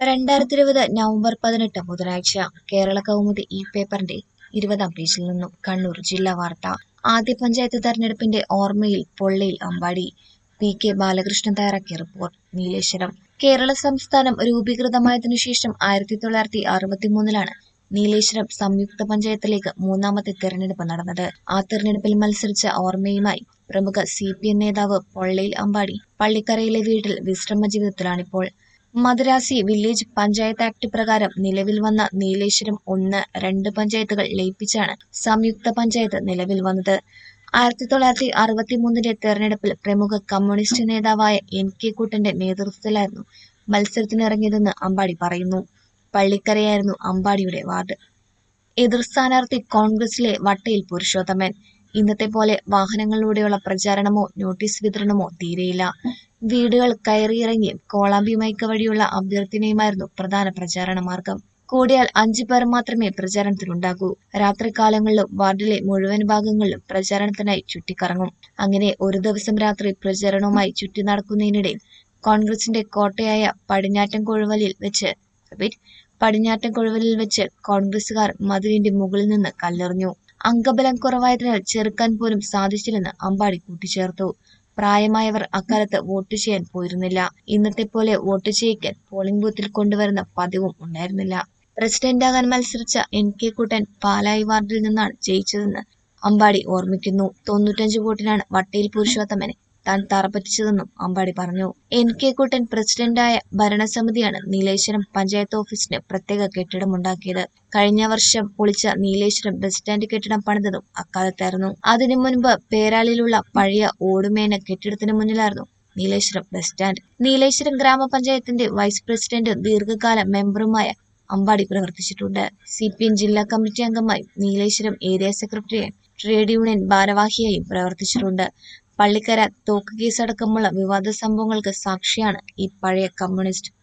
രണ്ടായിരത്തി ഇരുപത് നവംബർ പതിനെട്ട് ബുധനാഴ്ച കേരള കൗമുദി ഈ പേപ്പറിന്റെ ഇരുപതാം പേജിൽ നിന്നും കണ്ണൂർ ജില്ലാ വാർത്ത ആദ്യ പഞ്ചായത്ത് തെരഞ്ഞെടുപ്പിന്റെ ഓർമ്മയിൽ പൊള്ളയിൽ അമ്പാടി പി കെ ബാലകൃഷ്ണൻ തയ്യാറാക്കിയ റിപ്പോർട്ട് നീലേശ്വരം കേരള സംസ്ഥാനം രൂപീകൃതമായതിനു ശേഷം ആയിരത്തി തൊള്ളായിരത്തി അറുപത്തിമൂന്നിലാണ് നീലേശ്വരം സംയുക്ത പഞ്ചായത്തിലേക്ക് മൂന്നാമത്തെ തെരഞ്ഞെടുപ്പ് നടന്നത് ആ തെരഞ്ഞെടുപ്പിൽ മത്സരിച്ച ഓർമ്മയുമായി പ്രമുഖ സി പി എം നേതാവ് പൊള്ളയിൽ അമ്പാടി പള്ളിക്കരയിലെ വീട്ടിൽ വിശ്രമ ജീവിതത്തിലാണിപ്പോൾ മദ്രാസി വില്ലേജ് പഞ്ചായത്ത് ആക്ട് പ്രകാരം നിലവിൽ വന്ന നീലേശ്വരം ഒന്ന് രണ്ട് പഞ്ചായത്തുകൾ ലയിപ്പിച്ചാണ് സംയുക്ത പഞ്ചായത്ത് നിലവിൽ വന്നത് ആയിരത്തി തൊള്ളായിരത്തി അറുപത്തി മൂന്നിന്റെ തെരഞ്ഞെടുപ്പിൽ പ്രമുഖ കമ്മ്യൂണിസ്റ്റ് നേതാവായ എൻ കെ കൂട്ടന്റെ നേതൃത്വത്തിലായിരുന്നു മത്സരത്തിനിറങ്ങിയതെന്ന് അമ്പാടി പറയുന്നു പള്ളിക്കരയായിരുന്നു അമ്പാടിയുടെ വാർഡ് എതിർ സ്ഥാനാർത്ഥി കോൺഗ്രസിലെ വട്ടയിൽ പുരുഷോത്തമൻ ഇന്നത്തെ പോലെ വാഹനങ്ങളിലൂടെയുള്ള പ്രചാരണമോ നോട്ടീസ് വിതരണമോ തീരെയില്ല വീടുകൾ കയറിയിറങ്ങിയും കോളാമ്പി മൈക്ക വഴിയുള്ള അഭ്യർത്ഥനയുമായിരുന്നു പ്രധാന പ്രചാരണ മാർഗം കൂടിയാൽ അഞ്ചു പേർ മാത്രമേ പ്രചാരണത്തിനുണ്ടാകൂ രാത്രികാലങ്ങളിലും വാർഡിലെ മുഴുവൻ ഭാഗങ്ങളിലും പ്രചാരണത്തിനായി ചുറ്റിക്കറങ്ങും അങ്ങനെ ഒരു ദിവസം രാത്രി പ്രചാരണവുമായി ചുറ്റി നടക്കുന്നതിനിടയിൽ കോൺഗ്രസിന്റെ കോട്ടയായ പടിഞ്ഞാറ്റൻ കൊഴുവലിൽ വെച്ച് റിപ്പീറ്റ് പടിഞ്ഞാറ്റൻ കൊഴുവലിൽ വെച്ച് കോൺഗ്രസുകാർ മതിലിന്റെ മുകളിൽ നിന്ന് കല്ലെറിഞ്ഞു അംഗബലം കുറവായതിനാൽ ചെറുക്കാൻ പോലും സാധിച്ചില്ലെന്ന് അമ്പാടി കൂട്ടിച്ചേർത്തു പ്രായമായവർ അക്കാലത്ത് വോട്ട് ചെയ്യാൻ പോയിരുന്നില്ല ഇന്നത്തെ പോലെ വോട്ട് ചെയ്യിക്കാൻ പോളിംഗ് ബൂത്തിൽ കൊണ്ടുവരുന്ന പതിവും ഉണ്ടായിരുന്നില്ല പ്രസിഡന്റാകാൻ മത്സരിച്ച എൻ കെ കുട്ടൻ പാലായി വാർഡിൽ നിന്നാണ് ജയിച്ചതെന്ന് അമ്പാടി ഓർമ്മിക്കുന്നു തൊണ്ണൂറ്റഞ്ച് വോട്ടിനാണ് വട്ടയിൽ പുരുഷോത്തമനെ താൻ തറപ്പറ്റിച്ചതെന്നും അമ്പാടി പറഞ്ഞു എൻ കെ കുട്ടൻ പ്രസിഡന്റായ ഭരണസമിതിയാണ് നീലേശ്വരം പഞ്ചായത്ത് ഓഫീസിന് പ്രത്യേക കെട്ടിടമുണ്ടാക്കിയത് കഴിഞ്ഞ വർഷം പൊളിച്ച നീലേശ്വരം ബസ് സ്റ്റാൻഡ് കെട്ടിടം പണിതതും അക്കാലത്തായിരുന്നു അതിനു മുൻപ് പേരാളിലുള്ള പഴയ ഓടുമേന കെട്ടിടത്തിന് മുന്നിലായിരുന്നു നീലേശ്വരം ബസ് സ്റ്റാൻഡ് നീലേശ്വരം ഗ്രാമപഞ്ചായത്തിന്റെ വൈസ് പ്രസിഡന്റും ദീർഘകാല മെമ്പറുമായ അമ്പാടി പ്രവർത്തിച്ചിട്ടുണ്ട് സി പി എം ജില്ലാ കമ്മിറ്റി അംഗമായും നീലേശ്വരം ഏരിയ സെക്രട്ടറിയായും ട്രേഡ് യൂണിയൻ ഭാരവാഹിയായും പ്രവർത്തിച്ചിട്ടുണ്ട് പള്ളിക്കര തോക്ക് കേസടക്കമുള്ള വിവാദ സംഭവങ്ങൾക്ക് സാക്ഷിയാണ് ഈ പഴയ കമ്മ്യൂണിസ്റ്റ്